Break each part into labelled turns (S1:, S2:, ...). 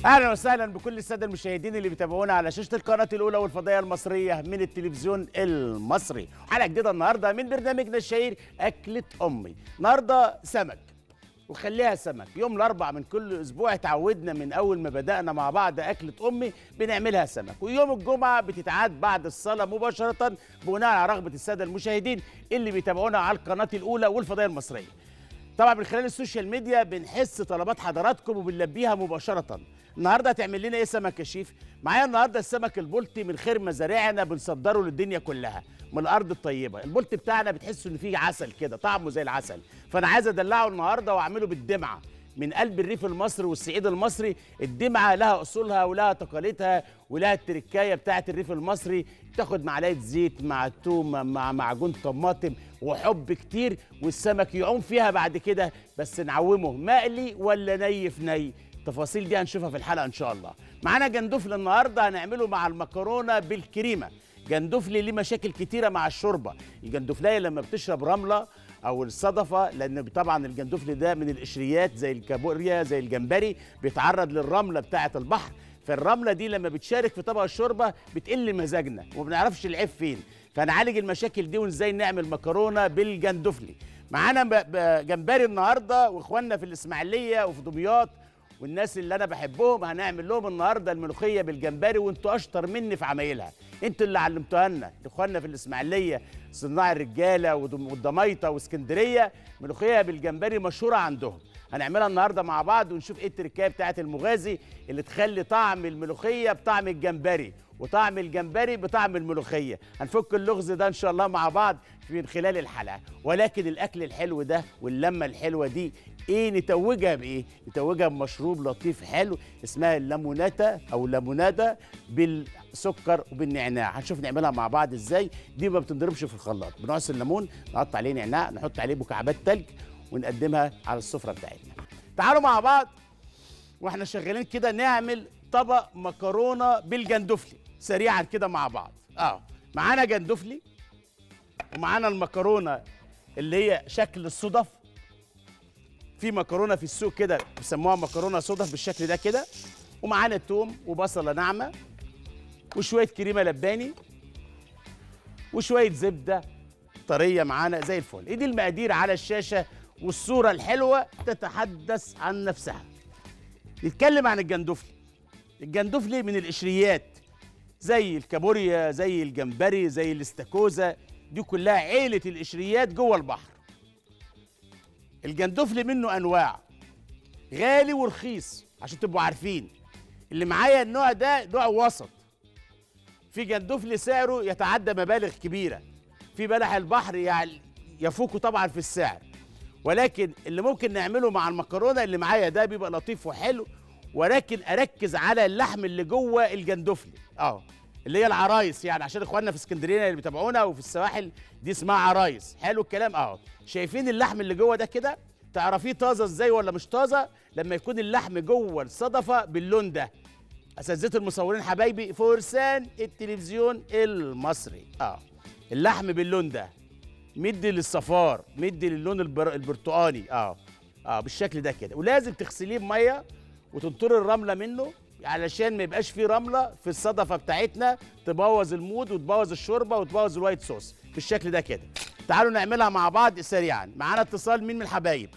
S1: اهلا وسهلا بكل الساده المشاهدين اللي بيتابعونا على شاشه القناه الاولى والفضائيه المصريه من التلفزيون المصري حلقه جديده النهارده من برنامجنا الشهير اكله امي النهارده سمك وخليها سمك يوم الاربع من كل اسبوع اتعودنا من اول ما بدانا مع بعض اكله امي بنعملها سمك ويوم الجمعه بتتعاد بعد الصلاه مباشره بناء على رغبه الساده المشاهدين اللي بيتابعونا على القناه الاولى والفضائيه المصريه طبعا من خلال السوشيال ميديا بنحس طلبات حضراتكم وبنلبيها مباشره النهارده هتعمل لنا ايه سمك يا شيف معايا النهارده السمك البلطي من خير مزارعنا بنصدره للدنيا كلها من الارض الطيبه البلطي بتاعنا بتحسوا ان فيه عسل كده طعمه زي العسل فانا عايز ادلعه النهارده واعمله بالدمعه من قلب الريف المصري والصعيد المصري الدمعه لها اصولها ولها تقاليدها ولها التركايه بتاعه الريف المصري تاخد معلقه زيت مع تومه مع معجون طماطم وحب كتير والسمك يعوم فيها بعد كده بس نعومه مقلي ولا ني في ني التفاصيل دي هنشوفها في الحلقه ان شاء الله معانا جندفل النهارده هنعمله مع المكرونه بالكريمه جندفلي ليه مشاكل كتيره مع الشوربه الجندفليه لما بتشرب رمله او الصدفه لان طبعا الجندفلي ده من القشريات زي الكابوريا زي الجمبري بيتعرض للرمله بتاعه البحر فالرمله دي لما بتشارك في طبق الشوربه بتقل مزاجنا وما بنعرفش العيب فين فنعالج المشاكل دي وازاي نعمل مكرونه بالجندفلي معانا ب- ب- جمبري النهارده واخواننا في الاسماعيليه وفي دمياط والناس اللي انا بحبهم هنعمل لهم النهارده الملوخيه بالجمبري وانتوا اشطر مني في عمايلها انتوا اللي علمتوها لنا اخواننا في الاسماعيليه صناع الرجاله ودم- والضميطه واسكندريه ملوخيه بالجمبري مشهوره عندهم هنعملها النهارده مع بعض ونشوف ايه التركايه بتاعه المغازي اللي تخلي طعم الملوخيه بطعم الجمبري وطعم الجمبري بطعم الملوخيه هنفك اللغز ده ان شاء الله مع بعض في خلال الحلقه ولكن الاكل الحلو ده واللمه الحلوه دي ايه نتوجها بايه نتوجها بمشروب لطيف حلو اسمها الليموناتا او ليمونادا بالسكر وبالنعناع هنشوف نعملها مع بعض ازاي دي ما بتنضربش في الخلاط بنعصر الليمون نقطع عليه نعناع نحط عليه مكعبات تلج ونقدمها على السفره بتاعتنا تعالوا مع بعض واحنا شغالين كده نعمل طبق مكرونه بالجندفلي سريعا كده مع بعض اه معانا جندفلي ومعانا المكرونه اللي هي شكل الصدف في مكرونه في السوق كده بيسموها مكرونه صدف بالشكل ده كده ومعانا توم وبصله ناعمه وشويه كريمه لباني وشويه زبده طريه معانا زي الفل ايه دي المقادير على الشاشه والصوره الحلوه تتحدث عن نفسها نتكلم عن الجندفلي الجندفلي من القشريات زي الكابوريا زي الجمبري زي الاستاكوزا دي كلها عيله القشريات جوه البحر الجندفلي منه انواع غالي ورخيص عشان تبقوا عارفين اللي معايا النوع ده نوع وسط في جندفلي سعره يتعدى مبالغ كبيره في بلح البحر يعني يفوق طبعا في السعر ولكن اللي ممكن نعمله مع المكرونه اللي معايا ده بيبقى لطيف وحلو ولكن اركز على اللحم اللي جوه الجندفلي اه اللي هي العرايس يعني عشان اخواننا في اسكندريه اللي بيتابعونا وفي السواحل دي اسمها عرايس حلو الكلام اه شايفين اللحم اللي جوه ده كده تعرفيه طازه ازاي ولا مش طازه لما يكون اللحم جوه الصدفه باللون ده اساتذه المصورين حبايبي فرسان التلفزيون المصري اه اللحم باللون ده مدي للصفار مدي للون البر... البرتقاني اه اه بالشكل ده كده ولازم تغسليه بميه وتنطر الرمله منه علشان ما يبقاش فيه رمله في الصدفه بتاعتنا تبوظ المود وتبوظ الشوربه وتبوظ الوايت صوص بالشكل ده كده تعالوا نعملها مع بعض سريعا معانا اتصال مين من الحبايب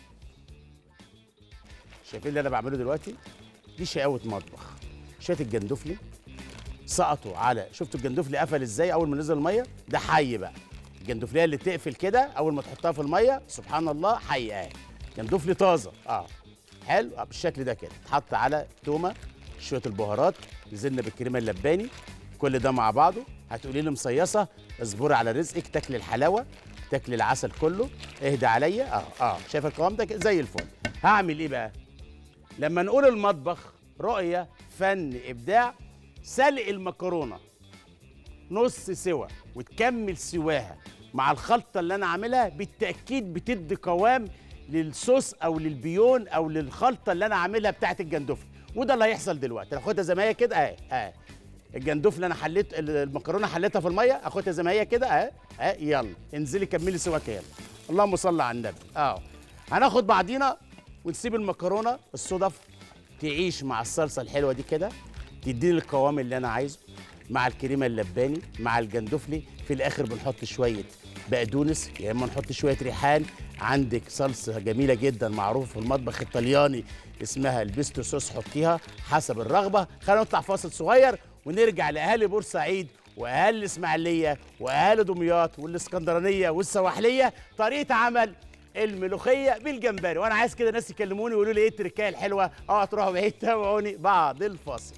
S1: شايفين اللي انا بعمله دلوقتي دي شقاوه مطبخ شويه الجندفلي سقطوا على شفتوا الجندفلي قفل ازاي اول ما نزل الميه ده حي بقى الجندفليه اللي تقفل كده اول ما تحطها في الميه سبحان الله حي اه جندفلي طازه اه حلو آه بالشكل ده كده تحط على تومه شويه البهارات نزلنا بالكريمه اللباني كل ده مع بعضه هتقولي لي مصيصه اصبري على رزقك تاكلي الحلاوه تاكلي العسل كله اهدى عليا اه اه شايف القوام ده كده؟ زي الفل هعمل ايه بقى لما نقول المطبخ رؤيه فن ابداع سلق المكرونه نص سوا وتكمل سواها مع الخلطه اللي انا عاملها بالتاكيد بتدي قوام للصوص او للبيون او للخلطه اللي انا عاملها بتاعت الجندفل وده اللي هيحصل دلوقتي اخدها زي ما هي كده اهي اهي الجندفل انا حليت المكرونه حليتها في الميه اخدها زي ما هي كده اهي اهي يلا انزلي كملي سواك يلا اللهم صل على النبي اه هناخد بعضينا ونسيب المكرونه الصدف تعيش مع الصلصه الحلوه دي كده تديني القوام اللي انا عايزه مع الكريمه اللباني مع الجندفلي في الاخر بنحط شويه بقدونس يا اما نحط شويه ريحان عندك صلصه جميله جدا معروفه في المطبخ الطلياني اسمها البيستو صوص حطيها حسب الرغبه خلينا نطلع فاصل صغير ونرجع لاهالي بورسعيد واهالي الاسماعيليه واهالي دمياط والاسكندرانيه والسواحليه طريقه عمل الملوخيه بالجمبري وانا عايز كده ناس يكلموني ويقولوا لي ايه التركايه الحلوه اه تروحوا بعيد تابعوني بعد الفاصل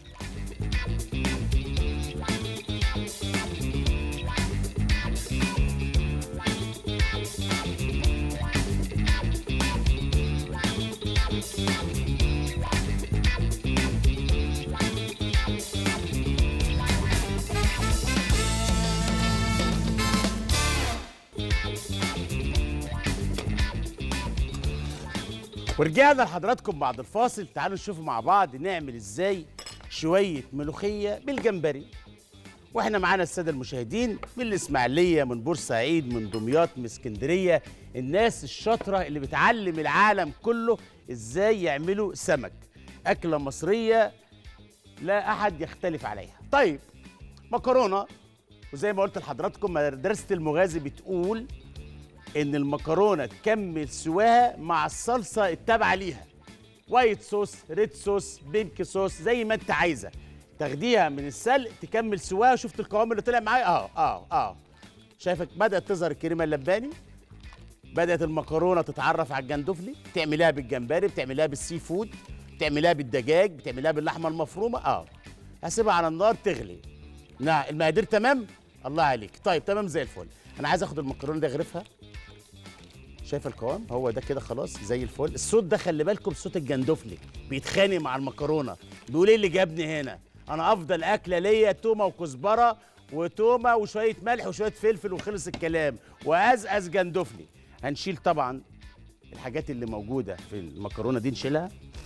S1: ورجعنا لحضراتكم بعد الفاصل تعالوا نشوف مع بعض نعمل ازاي شويه ملوخيه بالجمبري واحنا معانا الساده المشاهدين من الاسماعيليه من بورسعيد من دمياط من اسكندريه الناس الشاطره اللي بتعلم العالم كله ازاي يعملوا سمك اكله مصريه لا احد يختلف عليها طيب مكرونه وزي ما قلت لحضراتكم مدرسه المغازي بتقول ان المكرونه تكمل سواها مع الصلصه التابعه ليها وايت صوص ريد صوص بينك صوص زي ما انت عايزه تاخديها من السلق تكمل سواها شفت القوام اللي طلع معايا اه اه اه شايفك بدات تظهر الكريمه اللباني بدات المكرونه تتعرف على الجندفلي بتعمليها بالجمبري بتعمليها بالسي فود بتعمليها بالدجاج بتعمليها باللحمه المفرومه اه هسيبها على النار تغلي نعم المقادير تمام الله عليك طيب تمام زي الفل انا عايز اخد المكرونه دي اغرفها شايف القوام هو ده كده خلاص زي الفل الصوت ده خلي بالكم صوت الجندفلي بيتخانق مع المكرونه بيقول ايه اللي جابني هنا انا افضل اكله ليا تومه وكزبره وتومه وشويه ملح وشويه فلفل وخلص الكلام وازأز جندفلي هنشيل طبعا الحاجات اللي موجوده في المكرونه دي نشيلها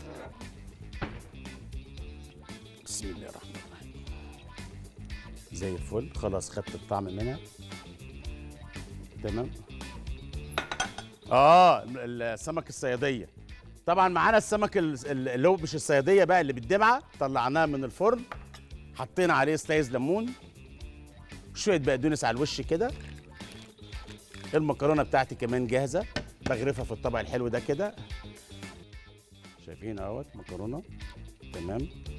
S1: بسم الله الرحمن الرحيم زي الفل خلاص خدت الطعم منها تمام اه السمك الصياديه طبعا معانا السمك ال- ال- اللي هو مش الصياديه بقى اللي بالدمعه طلعناه من الفرن حطينا عليه سلايز ليمون شويه بقدونس على الوش كده المكرونه بتاعتي كمان جاهزه بغرفها في الطبق الحلو ده كده شايفين اهوت مكرونه تمام